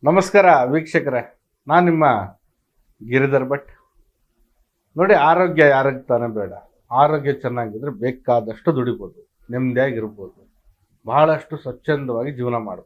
ನಮಸ್ಕಾರ ವೀಕ್ಷಕರೇ ನಾನು ನಿಮ್ಮ ಗಿರಿಧರ್ ಭಟ್ ನೋಡಿ ಆರೋಗ್ಯ ಯಾರಿಗೆ ತಾನೇ ಬೇಡ ಆರೋಗ್ಯ ಚೆನ್ನಾಗಿದ್ರೆ ಬೇಕಾದಷ್ಟು ದುಡಿಬೋದು ನೆಮ್ಮದಿಯಾಗಿರ್ಬೋದು ಬಹಳಷ್ಟು ಸ್ವಚ್ಛಂದವಾಗಿ ಜೀವನ ಮಾಡ್ಬೋದು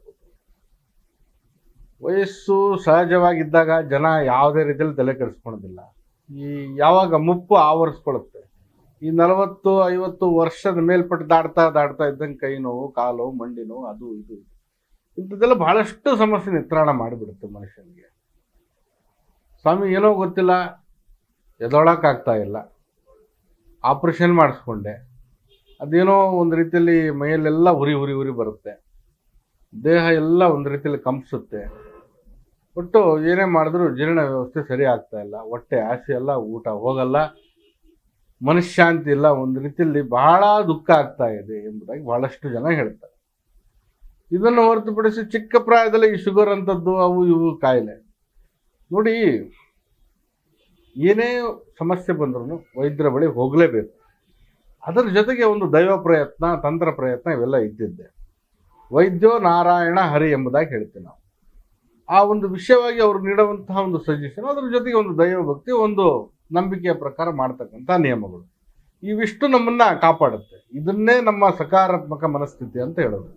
ವಯಸ್ಸು ಸಹಜವಾಗಿದ್ದಾಗ ಜನ ಯಾವುದೇ ರೀತಿಯಲ್ಲಿ ತಲೆ ಕೆಡಿಸ್ಕೊಳೋದಿಲ್ಲ ಈ ಯಾವಾಗ ಮುಪ್ಪು ಆವರಿಸ್ಕೊಳ್ಳುತ್ತೆ ಈ ನಲವತ್ತು ಐವತ್ತು ವರ್ಷದ ಮೇಲ್ಪಟ್ಟು ದಾಟ್ತಾ ದಾಟ್ತಾ ಇದ್ದಂಗೆ ಕೈ ನೋವು ಕಾಲು ನೋವು ಮಂಡಿ ನೋವು ಅದು ಇದು ಇಂಥದ್ದೆಲ್ಲ ಬಹಳಷ್ಟು ಸಮಸ್ಯೆ ನಿತ್ರಾಣ ಮಾಡಿಬಿಡುತ್ತೆ ಮನುಷ್ಯನಿಗೆ ಸ್ವಾಮಿ ಏನೋ ಗೊತ್ತಿಲ್ಲ ಎದೊಳಕ್ಕಾಗ್ತಾ ಇಲ್ಲ ಆಪ್ರೇಷನ್ ಮಾಡಿಸ್ಕೊಂಡೆ ಅದೇನೋ ಒಂದು ರೀತಿಯಲ್ಲಿ ಮೈಯಲ್ಲೆಲ್ಲ ಉರಿ ಉರಿ ಉರಿ ಬರುತ್ತೆ ದೇಹ ಎಲ್ಲ ಒಂದು ರೀತಿಯಲ್ಲಿ ಕಂಪಿಸುತ್ತೆ ಒಟ್ಟು ಏನೇ ಮಾಡಿದ್ರು ಜೀರ್ಣ ವ್ಯವಸ್ಥೆ ಸರಿ ಆಗ್ತಾ ಇಲ್ಲ ಹೊಟ್ಟೆ ಆಸೆ ಎಲ್ಲ ಊಟ ಹೋಗಲ್ಲ ಮನಃಶಾಂತಿ ಇಲ್ಲ ಒಂದು ರೀತಿಯಲ್ಲಿ ಬಹಳ ದುಃಖ ಆಗ್ತಾ ಇದೆ ಎಂಬುದಾಗಿ ಬಹಳಷ್ಟು ಜನ ಹೇಳ್ತಾರೆ ಇದನ್ನು ಹೊರತುಪಡಿಸಿ ಚಿಕ್ಕ ಪ್ರಾಯದಲ್ಲಿ ಈ ಶುಗರ್ ಅಂತದ್ದು ಅವು ಇವು ಕಾಯಿಲೆ ನೋಡಿ ಏನೇ ಸಮಸ್ಯೆ ಬಂದ್ರೂ ವೈದ್ಯರ ಬಳಿ ಹೋಗಲೇಬೇಕು ಅದರ ಜೊತೆಗೆ ಒಂದು ದೈವ ಪ್ರಯತ್ನ ತಂತ್ರ ಪ್ರಯತ್ನ ಇವೆಲ್ಲ ಇದ್ದಿದ್ದೆ ವೈದ್ಯೋ ನಾರಾಯಣ ಹರಿ ಎಂಬುದಾಗಿ ಹೇಳ್ತೀವಿ ನಾವು ಆ ಒಂದು ವಿಷಯವಾಗಿ ಅವರು ನೀಡುವಂತಹ ಒಂದು ಸಜೆಷನ್ ಅದರ ಜೊತೆಗೆ ಒಂದು ದೈವ ಭಕ್ತಿ ಒಂದು ನಂಬಿಕೆಯ ಪ್ರಕಾರ ಮಾಡ್ತಕ್ಕಂಥ ನಿಯಮಗಳು ಇವಿಷ್ಟು ನಮ್ಮನ್ನ ಕಾಪಾಡುತ್ತೆ ಇದನ್ನೇ ನಮ್ಮ ಸಕಾರಾತ್ಮಕ ಮನಸ್ಥಿತಿ ಅಂತ ಹೇಳೋದು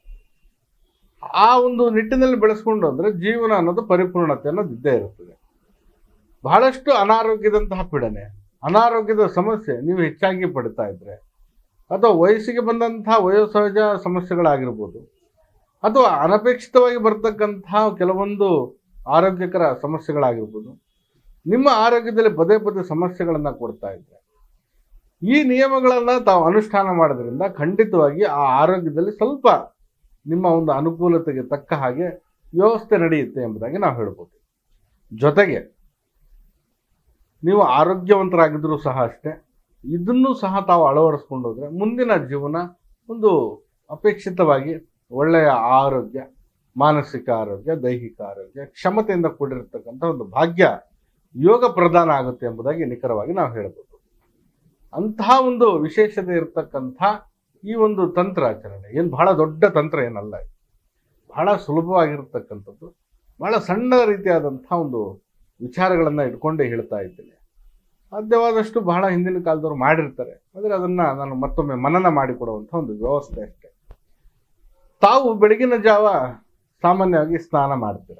ಆ ಒಂದು ನಿಟ್ಟಿನಲ್ಲಿ ಬೆಳೆಸ್ಕೊಂಡು ಹೋದ್ರೆ ಜೀವನ ಅನ್ನೋದು ಪರಿಪೂರ್ಣತೆ ಅನ್ನೋದು ಇದ್ದೇ ಇರುತ್ತದೆ ಬಹಳಷ್ಟು ಅನಾರೋಗ್ಯದಂತಹ ಪೀಡನೆ ಅನಾರೋಗ್ಯದ ಸಮಸ್ಯೆ ನೀವು ಹೆಚ್ಚಾಗಿ ಪಡ್ತಾ ಇದ್ರೆ ಅಥವಾ ವಯಸ್ಸಿಗೆ ಬಂದಂತಹ ವಯೋಸಹಜ ಸಮಸ್ಯೆಗಳಾಗಿರ್ಬೋದು ಅಥವಾ ಅನಪೇಕ್ಷಿತವಾಗಿ ಬರ್ತಕ್ಕಂತಹ ಕೆಲವೊಂದು ಆರೋಗ್ಯಕರ ಸಮಸ್ಯೆಗಳಾಗಿರ್ಬೋದು ನಿಮ್ಮ ಆರೋಗ್ಯದಲ್ಲಿ ಪದೇ ಪದೇ ಸಮಸ್ಯೆಗಳನ್ನು ಕೊಡ್ತಾ ಇದ್ರೆ ಈ ನಿಯಮಗಳನ್ನು ತಾವು ಅನುಷ್ಠಾನ ಮಾಡೋದ್ರಿಂದ ಖಂಡಿತವಾಗಿ ಆ ಆರೋಗ್ಯದಲ್ಲಿ ಸ್ವಲ್ಪ ನಿಮ್ಮ ಒಂದು ಅನುಕೂಲತೆಗೆ ತಕ್ಕ ಹಾಗೆ ವ್ಯವಸ್ಥೆ ನಡೆಯುತ್ತೆ ಎಂಬುದಾಗಿ ನಾವು ಹೇಳ್ಬೋದು ಜೊತೆಗೆ ನೀವು ಆರೋಗ್ಯವಂತರಾಗಿದ್ರೂ ಸಹ ಅಷ್ಟೇ ಇದನ್ನು ಸಹ ತಾವು ಅಳವಡಿಸ್ಕೊಂಡು ಹೋದ್ರೆ ಮುಂದಿನ ಜೀವನ ಒಂದು ಅಪೇಕ್ಷಿತವಾಗಿ ಒಳ್ಳೆಯ ಆರೋಗ್ಯ ಮಾನಸಿಕ ಆರೋಗ್ಯ ದೈಹಿಕ ಆರೋಗ್ಯ ಕ್ಷಮತೆಯಿಂದ ಕೂಡಿರತಕ್ಕಂಥ ಒಂದು ಭಾಗ್ಯ ಯೋಗ ಪ್ರದಾನ ಆಗುತ್ತೆ ಎಂಬುದಾಗಿ ನಿಖರವಾಗಿ ನಾವು ಹೇಳ್ಬೋದು ಅಂತಹ ಒಂದು ವಿಶೇಷತೆ ಇರತಕ್ಕಂಥ ಈ ಒಂದು ತಂತ್ರ ಆಚರಣೆ ಏನು ಬಹಳ ದೊಡ್ಡ ತಂತ್ರ ಏನಲ್ಲ ಇದು. ಬಹಳ ಸುಲಭವಾಗಿರ್ತಕ್ಕಂಥದ್ದು ಬಹಳ ಸಣ್ಣ ರೀತಿಯಾದಂಥ ಒಂದು ವಿಚಾರಗಳನ್ನು ಇಟ್ಕೊಂಡೇ ಹೇಳ್ತಾ ಇದ್ದೇನೆ ಸಾಧ್ಯವಾದಷ್ಟು ಬಹಳ ಹಿಂದಿನ ಕಾಲದವ್ರು ಮಾಡಿರ್ತಾರೆ ಆದರೆ ಅದನ್ನ ನಾನು ಮತ್ತೊಮ್ಮೆ ಮನನ ಮಾಡಿಕೊಡುವಂಥ ಒಂದು ವ್ಯವಸ್ಥೆ ಅಷ್ಟೇ ತಾವು ಬೆಳಗಿನ ಜಾವ ಸಾಮಾನ್ಯವಾಗಿ ಸ್ನಾನ ಮಾಡ್ತೀರ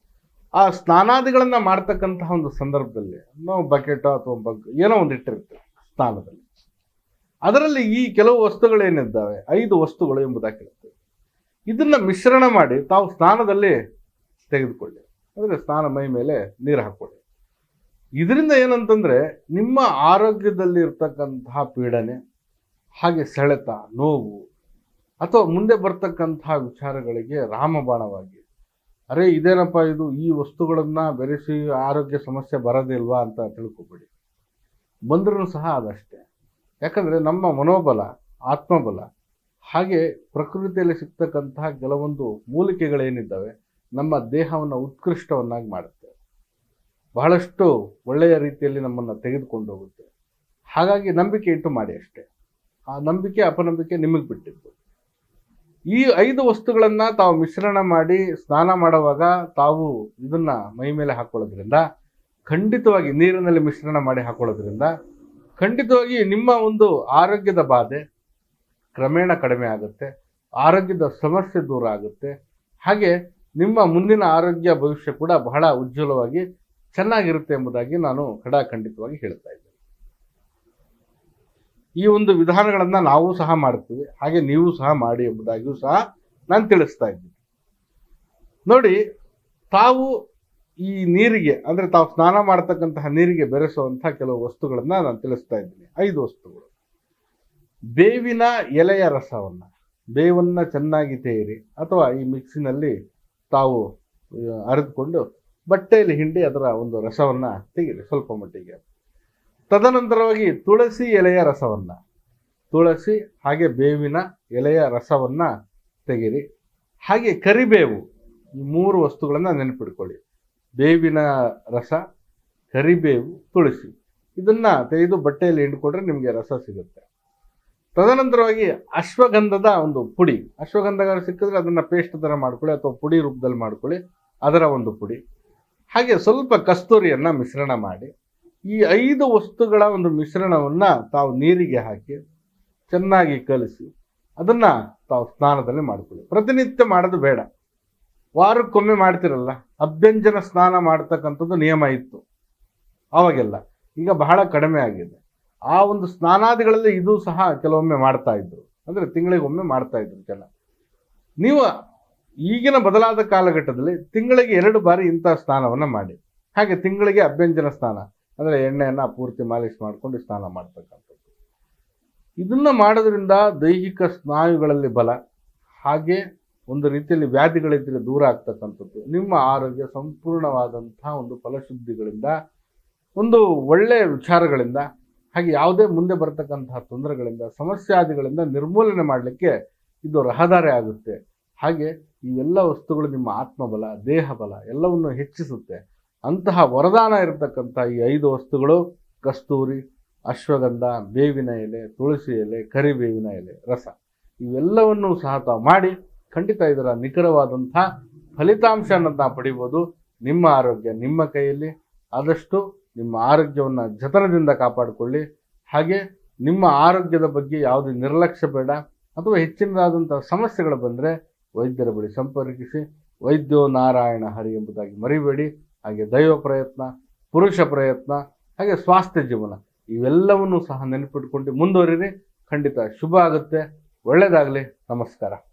ಆ ಸ್ನಾನಾದಿಗಳನ್ನ ಮಾಡ್ತಕ್ಕಂತಹ ಒಂದು ಸಂದರ್ಭದಲ್ಲಿ ನಾವು ಬಕೆಟ್ ಅಥವಾ ಬಗ್ ಏನೋ ಒಂದು ಇಟ್ಟಿರ್ತೀವಿ ಸ್ನಾನದಲ್ಲಿ ಅದರಲ್ಲಿ ಈ ಕೆಲವು ವಸ್ತುಗಳೇನಿದ್ದಾವೆ ಐದು ವಸ್ತುಗಳು ಎಂಬುದಾಗಿರುತ್ತೆ ಇದನ್ನ ಮಿಶ್ರಣ ಮಾಡಿ ತಾವು ಸ್ನಾನದಲ್ಲಿ ತೆಗೆದುಕೊಳ್ಳಿ ಅಂದರೆ ಸ್ನಾನ ಮೈ ಮೇಲೆ ನೀರು ಹಾಕೊಳ್ಳಿ ಇದರಿಂದ ಏನಂತಂದ್ರೆ ನಿಮ್ಮ ಆರೋಗ್ಯದಲ್ಲಿ ಇರ್ತಕ್ಕಂತಹ ಪೀಡನೆ ಹಾಗೆ ಸೆಳೆತ ನೋವು ಅಥವಾ ಮುಂದೆ ಬರ್ತಕ್ಕಂತಹ ವಿಚಾರಗಳಿಗೆ ರಾಮಬಾಣವಾಗಿ ಅರೆ ಇದೇನಪ್ಪ ಇದು ಈ ವಸ್ತುಗಳನ್ನ ಬೆರೆಸಿ ಆರೋಗ್ಯ ಸಮಸ್ಯೆ ಬರೋದಿಲ್ವಾ ಅಂತ ತಿಳ್ಕೊಬೇಡಿ ಬಂದ್ರೂ ಸಹ ಅದಷ್ಟೇ ಯಾಕಂದ್ರೆ ನಮ್ಮ ಮನೋಬಲ ಆತ್ಮಬಲ ಹಾಗೆ ಪ್ರಕೃತಿಯಲ್ಲಿ ಸಿಗ್ತಕ್ಕಂತಹ ಕೆಲವೊಂದು ಮೂಲಿಕೆಗಳೇನಿದ್ದಾವೆ ನಮ್ಮ ದೇಹವನ್ನು ಉತ್ಕೃಷ್ಟವನ್ನಾಗಿ ಮಾಡುತ್ತೆ ಬಹಳಷ್ಟು ಒಳ್ಳೆಯ ರೀತಿಯಲ್ಲಿ ನಮ್ಮನ್ನು ತೆಗೆದುಕೊಂಡು ಹೋಗುತ್ತೆ ಹಾಗಾಗಿ ನಂಬಿಕೆ ಇಟ್ಟು ಮಾಡಿ ಅಷ್ಟೇ ಆ ನಂಬಿಕೆ ಅಪನಂಬಿಕೆ ನಿಮಗೆ ಬಿಟ್ಟಿದ್ದು ಈ ಐದು ವಸ್ತುಗಳನ್ನ ತಾವು ಮಿಶ್ರಣ ಮಾಡಿ ಸ್ನಾನ ಮಾಡುವಾಗ ತಾವು ಇದನ್ನ ಮೈ ಮೇಲೆ ಹಾಕೊಳ್ಳೋದ್ರಿಂದ ಖಂಡಿತವಾಗಿ ನೀರಿನಲ್ಲಿ ಮಿಶ್ರಣ ಮಾಡಿ ಹಾಕೊಳ್ಳೋದ್ರಿಂದ ಖಂಡಿತವಾಗಿ ನಿಮ್ಮ ಒಂದು ಆರೋಗ್ಯದ ಬಾಧೆ ಕ್ರಮೇಣ ಕಡಿಮೆ ಆಗುತ್ತೆ ಆರೋಗ್ಯದ ಸಮಸ್ಯೆ ದೂರ ಆಗುತ್ತೆ ಹಾಗೆ ನಿಮ್ಮ ಮುಂದಿನ ಆರೋಗ್ಯ ಭವಿಷ್ಯ ಕೂಡ ಬಹಳ ಉಜ್ವಲವಾಗಿ ಚೆನ್ನಾಗಿರುತ್ತೆ ಎಂಬುದಾಗಿ ನಾನು ಖಡಾಖಂಡಿತವಾಗಿ ಹೇಳ್ತಾ ಇದ್ದೇನೆ ಈ ಒಂದು ವಿಧಾನಗಳನ್ನ ನಾವು ಸಹ ಮಾಡ್ತೀವಿ ಹಾಗೆ ನೀವು ಸಹ ಮಾಡಿ ಎಂಬುದಾಗಿಯೂ ಸಹ ನಾನು ತಿಳಿಸ್ತಾ ಇದ್ದೀನಿ ನೋಡಿ ತಾವು ಈ ನೀರಿಗೆ ಅಂದ್ರೆ ತಾವು ಸ್ನಾನ ಮಾಡತಕ್ಕಂತಹ ನೀರಿಗೆ ಬೆರೆಸುವಂತಹ ಕೆಲವು ವಸ್ತುಗಳನ್ನ ನಾನು ತಿಳಿಸ್ತಾ ಇದ್ದೀನಿ ಐದು ವಸ್ತುಗಳು ಬೇವಿನ ಎಲೆಯ ರಸವನ್ನ ಬೇವನ್ನ ಚೆನ್ನಾಗಿ ತೇರಿ ಅಥವಾ ಈ ಮಿಕ್ಸಿನಲ್ಲಿ ತಾವು ಆ, ಅರೆದುಕೊಂಡು ಬಟ್ಟೆಯಲ್ಲಿ ಹಿಂಡಿ ಅದರ ಒಂದು ರಸವನ್ನ ತೆಗೀರಿ ಸ್ವಲ್ಪ ಮಟ್ಟಿಗೆ ತದನಂತರವಾಗಿ ತುಳಸಿ ಎಲೆಯ ರಸವನ್ನ ತುಳಸಿ ಹಾಗೆ ಬೇವಿನ ಎಲೆಯ ರಸವನ್ನ ತೆಗೀರಿ ಹಾಗೆ ಕರಿಬೇವು ಈ ಮೂರು ವಸ್ತುಗಳನ್ನ ನೆನಪಿಟ್ಕೊಳ್ಳಿ ಬೇವಿನ ರಸ ಕರಿಬೇವು ತುಳಸಿ ಇದನ್ನ ತೆಗೆದು ಬಟ್ಟೆಯಲ್ಲಿ ಹಿಂಡ್ಕೊಂಡ್ರೆ ನಿಮಗೆ ರಸ ಸಿಗುತ್ತೆ ತದನಂತರವಾಗಿ ಅಶ್ವಗಂಧದ ಒಂದು ಪುಡಿ ಅಶ್ವಗಂಧ ಸಿಕ್ಕಿದ್ರೆ ಅದನ್ನ ಪೇಸ್ಟ್ ತರ ಮಾಡ್ಕೊಳ್ಳಿ ಅಥವಾ ಪುಡಿ ರೂಪದಲ್ಲಿ ಮಾಡ್ಕೊಳ್ಳಿ ಅದರ ಒಂದು ಪುಡಿ ಹಾಗೆ ಸ್ವಲ್ಪ ಕಸ್ತೂರಿಯನ್ನು ಮಿಶ್ರಣ ಮಾಡಿ ಈ ಐದು ವಸ್ತುಗಳ ಒಂದು ಮಿಶ್ರಣವನ್ನು ತಾವು ನೀರಿಗೆ ಹಾಕಿ ಚೆನ್ನಾಗಿ ಕಲಿಸಿ ಅದನ್ನು ತಾವು ಸ್ನಾನದಲ್ಲಿ ಮಾಡ್ಕೊಳ್ಳಿ ಪ್ರತಿನಿತ್ಯ ಮಾಡೋದು ಬೇಡ ವಾರಕ್ಕೊಮ್ಮೆ ಮಾಡ್ತಿರಲ್ಲ ಅಭ್ಯಂಜನ ಸ್ನಾನ ಮಾಡ್ತಕ್ಕಂಥದ್ದು ನಿಯಮ ಇತ್ತು ಅವಾಗೆಲ್ಲ ಈಗ ಬಹಳ ಕಡಿಮೆ ಆಗಿದೆ ಆ ಒಂದು ಸ್ನಾನಾದಿಗಳಲ್ಲಿ ಇದು ಸಹ ಕೆಲವೊಮ್ಮೆ ಮಾಡ್ತಾ ಇದ್ರು ಅಂದರೆ ತಿಂಗಳಿಗೊಮ್ಮೆ ಮಾಡ್ತಾ ಇದ್ರು ಜನ ನೀವು ಈಗಿನ ಬದಲಾದ ಕಾಲಘಟ್ಟದಲ್ಲಿ ತಿಂಗಳಿಗೆ ಎರಡು ಬಾರಿ ಇಂಥ ಸ್ನಾನವನ್ನು ಮಾಡಿ ಹಾಗೆ ತಿಂಗಳಿಗೆ ಅಭ್ಯಂಜನ ಸ್ನಾನ ಅಂದರೆ ಎಣ್ಣೆಯನ್ನು ಪೂರ್ತಿ ಮಾಲಿಶ್ ಮಾಡ್ಕೊಂಡು ಸ್ನಾನ ಮಾಡ್ತಕ್ಕಂಥದ್ದು ಇದನ್ನ ಮಾಡೋದ್ರಿಂದ ದೈಹಿಕ ಸ್ನಾಯುಗಳಲ್ಲಿ ಬಲ ಹಾಗೆ ಒಂದು ರೀತಿಯಲ್ಲಿ ವ್ಯಾಧಿಗಳಿದ್ರೆ ದೂರ ಆಗ್ತಕ್ಕಂಥದ್ದು ನಿಮ್ಮ ಆರೋಗ್ಯ ಸಂಪೂರ್ಣವಾದಂತಹ ಒಂದು ಫಲಶುದ್ಧಿಗಳಿಂದ ಒಂದು ಒಳ್ಳೆಯ ವಿಚಾರಗಳಿಂದ ಹಾಗೆ ಯಾವುದೇ ಮುಂದೆ ಬರ್ತಕ್ಕಂತಹ ತೊಂದರೆಗಳಿಂದ ಸಮಸ್ಯಾದಿಗಳಿಂದ ನಿರ್ಮೂಲನೆ ಮಾಡಲಿಕ್ಕೆ ಇದು ರಹದಾರಿ ಆಗುತ್ತೆ ಹಾಗೆ ಇವೆಲ್ಲ ವಸ್ತುಗಳು ನಿಮ್ಮ ಆತ್ಮಬಲ ದೇಹ ಬಲ ಎಲ್ಲವನ್ನು ಹೆಚ್ಚಿಸುತ್ತೆ ಅಂತಹ ವರದಾನ ಇರತಕ್ಕಂಥ ಈ ಐದು ವಸ್ತುಗಳು ಕಸ್ತೂರಿ ಅಶ್ವಗಂಧ ಬೇವಿನ ಎಲೆ ತುಳಸಿ ಎಲೆ ಕರಿಬೇವಿನ ಎಲೆ ರಸ ಇವೆಲ್ಲವನ್ನೂ ಸಹ ತಾವು ಮಾಡಿ ಖಂಡಿತ ಇದರ ನಿಖರವಾದಂಥ ಫಲಿತಾಂಶವನ್ನು ತಾವು ಪಡಿಬೋದು ನಿಮ್ಮ ಆರೋಗ್ಯ ನಿಮ್ಮ ಕೈಯಲ್ಲಿ ಆದಷ್ಟು ನಿಮ್ಮ ಆರೋಗ್ಯವನ್ನು ಜತನದಿಂದ ಕಾಪಾಡಿಕೊಳ್ಳಿ ಹಾಗೆ ನಿಮ್ಮ ಆರೋಗ್ಯದ ಬಗ್ಗೆ ಯಾವುದೇ ನಿರ್ಲಕ್ಷ್ಯ ಬೇಡ ಅಥವಾ ಹೆಚ್ಚಿನದಾದಂಥ ಸಮಸ್ಯೆಗಳು ಬಂದರೆ ವೈದ್ಯರ ಬಳಿ ಸಂಪರ್ಕಿಸಿ ವೈದ್ಯೋ ನಾರಾಯಣ ಹರಿ ಎಂಬುದಾಗಿ ಮರಿಬೇಡಿ ಹಾಗೆ ದೈವ ಪ್ರಯತ್ನ ಪುರುಷ ಪ್ರಯತ್ನ ಹಾಗೆ ಸ್ವಾಸ್ಥ್ಯ ಜೀವನ ಇವೆಲ್ಲವನ್ನೂ ಸಹ ನೆನಪಿಟ್ಕೊಂಡು ಮುಂದುವರಿರಿ ಖಂಡಿತ ಶುಭ ಆಗುತ್ತೆ ಒಳ್ಳೆಯದಾಗಲಿ ನಮಸ್ಕಾರ